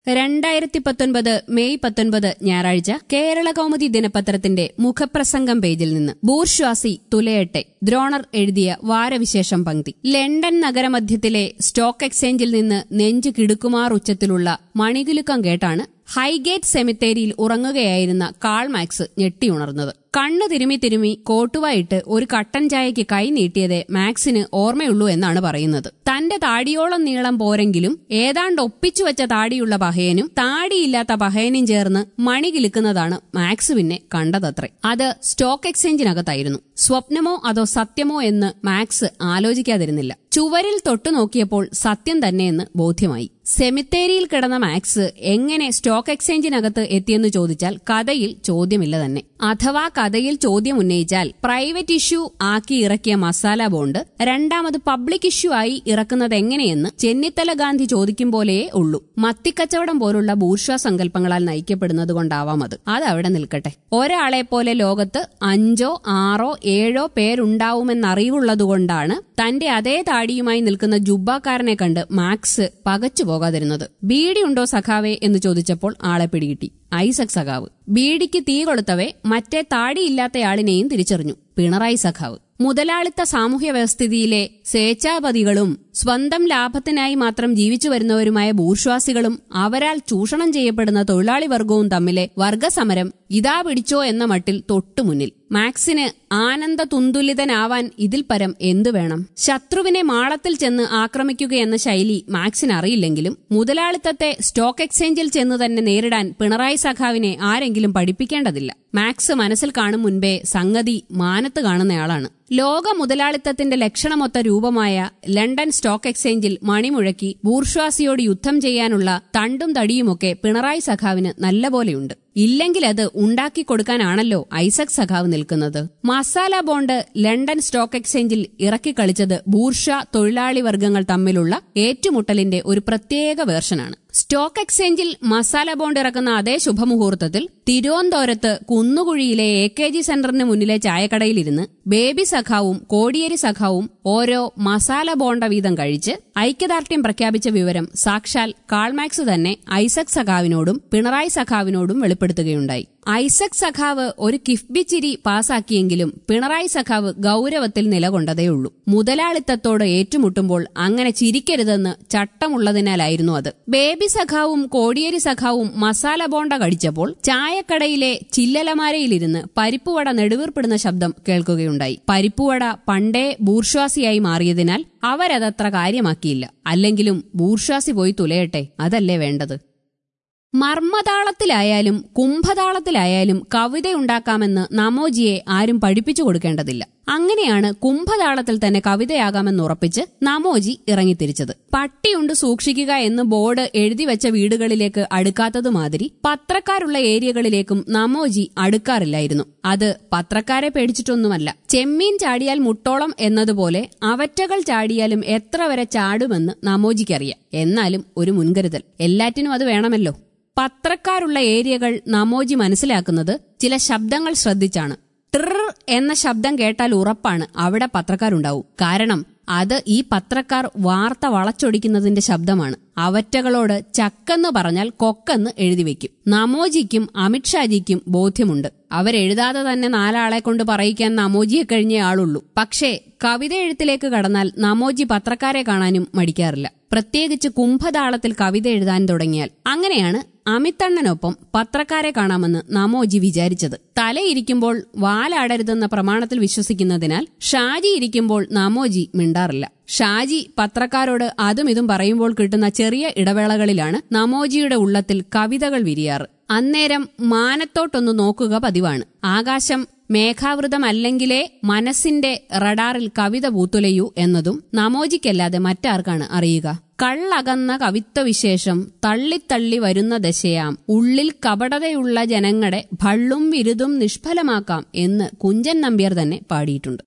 രണ്ടായിരത്തി പത്തൊൻപത് മെയ് പത്തൊൻപത് ഞായറാഴ്ച കേരള കൗമുദി ദിനപത്രത്തിന്റെ മുഖപ്രസംഗം പേജിൽ നിന്ന് ബൂർശ്വാസി തുലയട്ടെ ദ്രോണർ എഴുതിയ വാരവിശേഷം പങ്ക്തി ലണ്ടൻ നഗരമധ്യത്തിലെ സ്റ്റോക്ക് എക്സ്ചേഞ്ചിൽ നിന്ന് നെഞ്ചു കിടുക്കുമാർ ഉച്ചത്തിലുള്ള മണികുലുക്കം കേട്ടാണ് ഹൈഗേറ്റ് സെമിത്തേരിയിൽ ഉറങ്ങുകയായിരുന്ന കാൾ മാക്സ് ഞെട്ടിയുണർന്നത് കണ്ണു തിരുമി തിരുമി കോട്ടുവായിട്ട് ഒരു കട്ടൻ ചായയ്ക്ക് കൈ നീട്ടിയതേ മാക്സിന് ഓർമ്മയുള്ളൂ എന്നാണ് പറയുന്നത് തന്റെ താടിയോളം നീളം പോരെങ്കിലും ഏതാണ്ട് ഒപ്പിച്ചു വെച്ച താടിയുള്ള പഹയനും താടിയില്ലാത്ത പഹയനും ചേർന്ന് മണി കിലുക്കുന്നതാണ് മാക്സ് പിന്നെ കണ്ടതത്രേ അത് സ്റ്റോക്ക് എക്സ്ചേഞ്ചിനകത്തായിരുന്നു സ്വപ്നമോ അതോ സത്യമോ എന്ന് മാക്സ് ആലോചിക്കാതിരുന്നില്ല ചുവരിൽ തൊട്ടു നോക്കിയപ്പോൾ സത്യം തന്നെയെന്ന് ബോധ്യമായി സെമിത്തേരിയിൽ കിടന്ന മാക്സ് എങ്ങനെ സ്റ്റോക്ക് എക്സ്ചേഞ്ചിനകത്ത് എത്തിയെന്ന് ചോദിച്ചാൽ കഥയിൽ ചോദ്യമില്ല തന്നെ അഥവാ കഥയിൽ ചോദ്യം ഉന്നയിച്ചാൽ പ്രൈവറ്റ് ഇഷ്യൂ ആക്കി ഇറക്കിയ മസാല ബോണ്ട് രണ്ടാമത് പബ്ലിക് ഇഷ്യൂ ആയി ഇറക്കുന്നത് എങ്ങനെയെന്ന് ചെന്നിത്തല ഗാന്ധി ചോദിക്കും പോലെയേ ഉള്ളൂ മത്തിക്കച്ചവടം പോലുള്ള ബൂർഷ്വ സങ്കല്പങ്ങളാൽ നയിക്കപ്പെടുന്നത് കൊണ്ടാവാം അത് അതവിടെ നിൽക്കട്ടെ ഒരാളെ പോലെ ലോകത്ത് അഞ്ചോ ആറോ ഏഴോ പേരുണ്ടാവുമെന്നറിവുള്ളതുകൊണ്ടാണ് തന്റെ അതേ താടിയുമായി നിൽക്കുന്ന ജുബ്ബാക്കാരനെ കണ്ട് മാക്സ് പകച്ചു പോകാതിരുന്നത് ബീഡിയുണ്ടോ സഖാവേ എന്ന് ചോദിച്ചപ്പോൾ ആളെ പിടികിട്ടി ഐസക് സഖാവ് ബീഡിക്ക് തീ കൊളുത്തവേ മറ്റേ താടിയില്ലാത്തയാളിനെയും തിരിച്ചറിഞ്ഞു പിണറായി സഖാവ് മുതലാളിത്ത സാമൂഹ്യ വ്യവസ്ഥിതിയിലെ സ്വേച്ഛാപതികളും സ്വന്തം ലാഭത്തിനായി മാത്രം ജീവിച്ചു വരുന്നവരുമായ ബൂർഷ്വാസികളും അവരാൽ ചൂഷണം ചെയ്യപ്പെടുന്ന തൊഴിലാളി വർഗവും തമ്മിലെ വർഗസമരം ഇതാ പിടിച്ചോ എന്ന മട്ടിൽ തൊട്ടുമുന്നിൽ മാക്സിന് ആനന്ദ തുന്തുലിതനാവാൻ ഇതിൽ പരം എന്തു വേണം ശത്രുവിനെ മാളത്തിൽ ചെന്ന് ആക്രമിക്കുകയെന്ന ശൈലി മാക്സിന് അറിയില്ലെങ്കിലും മുതലാളിത്തത്തെ സ്റ്റോക്ക് എക്സ്ചേഞ്ചിൽ ചെന്ന് തന്നെ നേരിടാൻ പിണറായി സഖാവിനെ ആരെങ്കിലും പഠിപ്പിക്കേണ്ടതില്ല മാക്സ് മനസ്സിൽ കാണും മുൻപേ സംഗതി മാനത്ത് കാണുന്നയാളാണ് ലോക മുതലാളിത്തത്തിന്റെ ലക്ഷണമൊത്ത രൂപമായ ലണ്ടൻ സ്റ്റോക്ക് എക്സ്ചേഞ്ചിൽ മണിമുഴക്കി ബൂർഷ്വാസിയോട് യുദ്ധം ചെയ്യാനുള്ള തണ്ടും തടിയുമൊക്കെ പിണറായി സഖാവിന് നല്ലപോലെയുണ്ട് ഇല്ലെങ്കിൽ അത് ഉണ്ടാക്കി കൊടുക്കാനാണല്ലോ ഐസക് സഖാവ് നിൽക്കുന്നത് മസാല ബോണ്ട് ലണ്ടൻ സ്റ്റോക്ക് എക്സ്ചേഞ്ചിൽ ഇറക്കിക്കളിച്ചത് ബൂർഷ തൊഴിലാളി വർഗങ്ങൾ തമ്മിലുള്ള ഏറ്റുമുട്ടലിന്റെ ഒരു പ്രത്യേക വേർഷനാണ് സ്റ്റോക്ക് എക്സ്ചേഞ്ചിൽ മസാല ബോണ്ട് ഇറക്കുന്ന അതേ ശുഭമുഹൂർത്തത്തിൽ തിരുവനന്തപുരത്ത് കുന്നുകുഴിയിലെ എ കെ ജി സെന്ററിന് മുന്നിലെ ചായക്കടയിലിരുന്ന് ബേബി സഖാവും കോടിയേരി സഖാവും ഓരോ മസാല ബോണ്ട വീതം കഴിച്ച് ഐക്യദാർഢ്യം പ്രഖ്യാപിച്ച വിവരം സാക്ഷാൽ കാൾമാക്സ് തന്നെ ഐസക് സഖാവിനോടും പിണറായി സഖാവിനോടും വെളിപ്പെടുത്തുകയുണ്ടായി ഐസക് സഖാവ് ഒരു കിഫ്ബി ചിരി പാസാക്കിയെങ്കിലും പിണറായി സഖാവ് ഗൌരവത്തിൽ നിലകൊണ്ടതേയുള്ളൂ മുതലാളിത്തത്തോട് ഏറ്റുമുട്ടുമ്പോൾ അങ്ങനെ ചിരിക്കരുതെന്ന് ചട്ടമുള്ളതിനാലായിരുന്നു അത് ബേബി സഖാവും കോടിയേരി സഖാവും മസാല ബോണ്ട കടിച്ചപ്പോൾ ചായക്കടയിലെ ചില്ലലമാരയിലിരുന്ന് പരിപ്പുവട നെടുവീർപ്പിടുന്ന ശബ്ദം കേൾക്കുകയുണ്ടായി പരിപ്പുവട പണ്ടേ ബൂർഷ്വാസിയായി മാറിയതിനാൽ അവരതത്ര കാര്യമാക്കിയില്ല അല്ലെങ്കിലും ബൂർഷ്വാസി പോയി തുലയട്ടെ അതല്ലേ വേണ്ടത് മർമ്മതാളത്തിലായാലും കുംഭതാളത്തിലായാലും കവിതയുണ്ടാക്കാമെന്ന് നമോജിയെ ആരും പഠിപ്പിച്ചു കൊടുക്കേണ്ടതില്ല അങ്ങനെയാണ് കുംഭതാളത്തിൽ തന്നെ കവിതയാകാമെന്ന് ഉറപ്പിച്ച് നമോജി ഇറങ്ങിത്തിരിച്ചത് പട്ടിയുണ്ട് സൂക്ഷിക്കുക എന്ന് ബോർഡ് എഴുതിവെച്ച വീടുകളിലേക്ക് അടുക്കാത്തതുമാതിരി പത്രക്കാരുള്ള ഏരിയകളിലേക്കും നമോജി അടുക്കാറില്ലായിരുന്നു അത് പത്രക്കാരെ പേടിച്ചിട്ടൊന്നുമല്ല ചെമ്മീൻ ചാടിയാൽ മുട്ടോളം എന്നതുപോലെ അവറ്റകൾ ചാടിയാലും എത്ര വരെ ചാടുമെന്ന് നമോജിക്കറിയാം എന്നാലും ഒരു മുൻകരുതൽ എല്ലാറ്റിനും അത് വേണമല്ലോ പത്രക്കാരുള്ള ഏരിയകൾ നമോജി മനസ്സിലാക്കുന്നത് ചില ശബ്ദങ്ങൾ ശ്രദ്ധിച്ചാണ് ട്രിർ എന്ന ശബ്ദം കേട്ടാൽ ഉറപ്പാണ് അവിടെ പത്രക്കാരുണ്ടാവും കാരണം അത് ഈ പത്രക്കാർ വാർത്ത വളച്ചൊടിക്കുന്നതിന്റെ ശബ്ദമാണ് അവറ്റകളോട് ചക്കെന്ന് പറഞ്ഞാൽ കൊക്കെന്ന് എഴുതി വെക്കും നമോജിക്കും അമിത്ഷാജിക്കും ബോധ്യമുണ്ട് അവരെഴുതാതെ തന്നെ നാലാളെ കൊണ്ട് പറയിക്കാൻ നമോജിയെ കഴിഞ്ഞ ആളുള്ളൂ പക്ഷേ കവിത എഴുത്തിലേക്ക് കടന്നാൽ നമോജി പത്രക്കാരെ കാണാനും മടിക്കാറില്ല പ്രത്യേകിച്ച് കുംഭതാളത്തിൽ കവിത എഴുതാൻ തുടങ്ങിയാൽ അങ്ങനെയാണ് അമിത്തണ്ണനൊപ്പം പത്രക്കാരെ കാണാമെന്ന് നമോജി വിചാരിച്ചത് തലയിരിക്കുമ്പോൾ വാലാടരുതെന്ന പ്രമാണത്തിൽ വിശ്വസിക്കുന്നതിനാൽ ഷാജി ഇരിക്കുമ്പോൾ നമോജി മിണ്ടാറില്ല ഷാജി പത്രക്കാരോട് അതും ഇതും പറയുമ്പോൾ കിട്ടുന്ന ചെറിയ ഇടവേളകളിലാണ് നമോജിയുടെ ഉള്ളത്തിൽ കവിതകൾ വിരിയാറ് അന്നേരം മാനത്തോട്ടൊന്ന് നോക്കുക പതിവാണ് ആകാശം മേഘാവൃതമല്ലെങ്കിലേ മനസ്സിന്റെ റഡാറിൽ കവിത പൂത്തുലയൂ എന്നതും നമോജിക്കല്ലാതെ മറ്റാർക്കാണ് അറിയുക കള്ളകന്ന കവിത്വവിശേഷം തള്ളിത്തള്ളി വരുന്ന ദശയാം ഉള്ളിൽ കപടതയുള്ള ജനങ്ങളുടെ ഭള്ളും വിരുതും നിഷ്ഫലമാക്കാം എന്ന് കുഞ്ചൻ നമ്പ്യാർ തന്നെ പാടിയിട്ടുണ്ട്